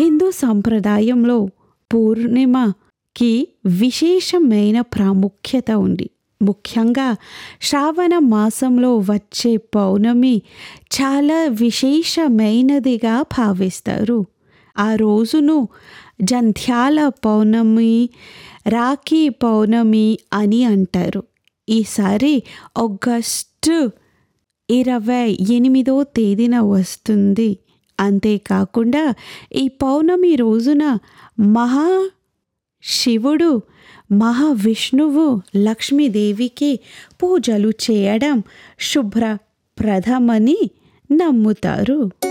హిందూ సంప్రదాయంలో పూర్ణిమకి విశేషమైన ప్రాముఖ్యత ఉంది ముఖ్యంగా శ్రావణ మాసంలో వచ్చే పౌర్ణమి చాలా విశేషమైనదిగా భావిస్తారు ఆ రోజును జంధ్యాల పౌర్ణమి రాఖీ పౌర్ణమి అని అంటారు ఈసారి ఆగస్టు ఇరవై ఎనిమిదో తేదీన వస్తుంది అంతేకాకుండా ఈ పౌర్ణమి రోజున మహా శివుడు మహావిష్ణువు లక్ష్మీదేవికి పూజలు చేయడం శుభ్రప్రదమని నమ్ముతారు